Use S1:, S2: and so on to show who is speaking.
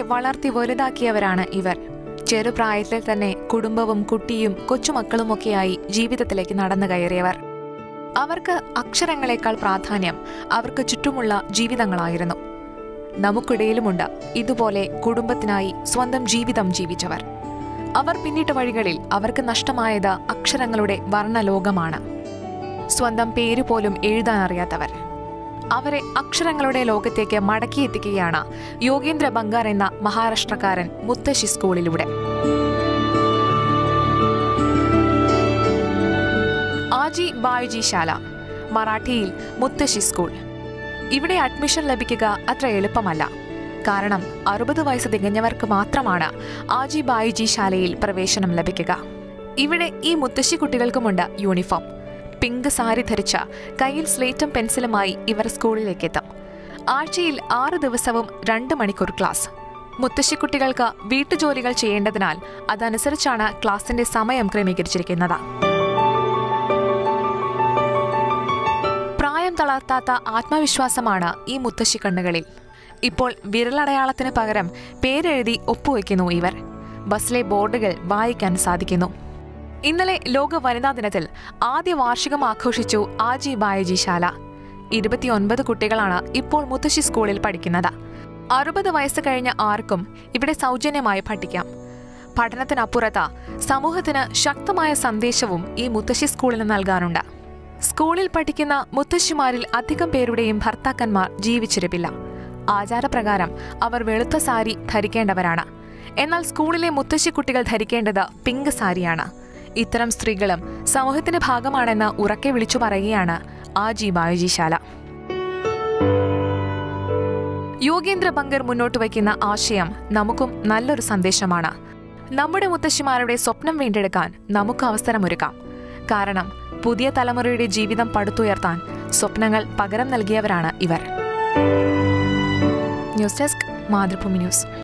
S1: വളർത്തി വലുതാക്കിയവരാണ് ഇവർ ചെറുപ്രായത്തിൽ തന്നെ കുടുംബവും കുട്ടിയും കൊച്ചുമക്കളുമൊക്കെയായി ജീവിതത്തിലേക്ക് നടന്നു കയറിയവർ അവർക്ക് അക്ഷരങ്ങളെക്കാൾ പ്രാധാന്യം അവർക്ക് ചുറ്റുമുള്ള ജീവിതങ്ങളായിരുന്നു നമുക്കിടയിലുമുണ്ട് ഇതുപോലെ കുടുംബത്തിനായി സ്വന്തം ജീവിതം ജീവിച്ചവർ അവർ പിന്നിട്ട വഴികളിൽ അവർക്ക് നഷ്ടമായത് അക്ഷരങ്ങളുടെ വർണ്ണലോകമാണ് സ്വന്തം പേര് പോലും എഴുതാൻ അറിയാത്തവർ അവരെ അക്ഷരങ്ങളുടെ ലോകത്തേക്ക് മടക്കിയെത്തിക്കുകയാണ് യോഗേന്ദ്ര ബംഗാർ എന്ന മഹാരാഷ്ട്രക്കാരൻ മുത്തശ്ശി സ്കൂളിലൂടെ ആജി ബായുജി ശാല മറാഠിയിൽ മുത്തശ്ശി സ്കൂൾ ഇവിടെ അഡ്മിഷൻ ലഭിക്കുക അത്ര എളുപ്പമല്ല കാരണം അറുപത് വയസ്സ് തികഞ്ഞവർക്ക് മാത്രമാണ് ആജി ബായുജി ശാലയിൽ പ്രവേശനം ലഭിക്കുക ഇവിടെ ഈ മുത്തശ്ശി കുട്ടികൾക്കുമുണ്ട് യൂണിഫോം പിങ്ക് സാരി ധരിച്ച കയ്യിൽ സ്ലേറ്റും പെൻസിലുമായി ഇവർ സ്കൂളിലേക്ക് എത്തും ആഴ്ചയിൽ ആറ് ദിവസവും രണ്ട് മണിക്കൂർ ക്ലാസ് മുത്തശ്ശിക്കുട്ടികൾക്ക് വീട്ടുജോലികൾ ചെയ്യേണ്ടതിനാൽ അതനുസരിച്ചാണ് ക്ലാസിന്റെ സമയം ക്രമീകരിച്ചിരിക്കുന്നത് പ്രായം തളർത്താത്ത ആത്മവിശ്വാസമാണ് ഈ മുത്തശ്ശി കണ്ണുകളിൽ ഇപ്പോൾ വിരലടയാളത്തിന് പകരം പേരെഴുതി ഒപ്പുവെക്കുന്നു ഇവർ ബസ്സിലെ ബോർഡുകൾ വായിക്കാൻ സാധിക്കുന്നു ഇന്നലെ ലോക വനിതാ ദിനത്തിൽ ആദ്യ വാർഷികം ആഘോഷിച്ചു ആജി ബായജി ശാല ഇരുപത്തിയൊൻപത് കുട്ടികളാണ് ഇപ്പോൾ മുത്തശ്ശി സ്കൂളിൽ പഠിക്കുന്നത് അറുപത് വയസ്സ് കഴിഞ്ഞ ആർക്കും ഇവിടെ സൗജന്യമായി പഠിക്കാം പഠനത്തിനപ്പുറത്ത് സമൂഹത്തിന് ശക്തമായ സന്ദേശവും ഈ മുത്തശ്ശി സ്കൂളിന് നൽകാനുണ്ട് സ്കൂളിൽ പഠിക്കുന്ന മുത്തശ്ശിമാരിൽ അധികം പേരുടെയും ഭർത്താക്കന്മാർ ജീവിച്ചിരിപ്പില്ല ആചാരപ്രകാരം അവർ വെളുത്ത സാരി ധരിക്കേണ്ടവരാണ് എന്നാൽ സ്കൂളിലെ മുത്തശ്ശി കുട്ടികൾ ധരിക്കേണ്ടത് പിങ്ക് സാരിയാണ് ഇത്തരം സ്ത്രീകളും സമൂഹത്തിന്റെ ഭാഗമാണെന്ന് ഉറക്കെ വിളിച്ചു പറയുകയാണ് ആജി ബായുജി ശാല യോഗേന്ദ്ര ബങ്കർ മുന്നോട്ട് വയ്ക്കുന്ന ആശയം നമുക്കും നല്ലൊരു സന്ദേശമാണ് നമ്മുടെ മുത്തശ്ശിമാരുടെ സ്വപ്നം വീണ്ടെടുക്കാൻ നമുക്ക് അവസരമൊരുക്കാം കാരണം പുതിയ തലമുറയുടെ ജീവിതം പടുത്തുയർത്താൻ സ്വപ്നങ്ങൾ പകരം നൽകിയവരാണ് ഇവർ ന്യൂസ് ഡെസ്ക് മാതൃഭൂമി ന്യൂസ്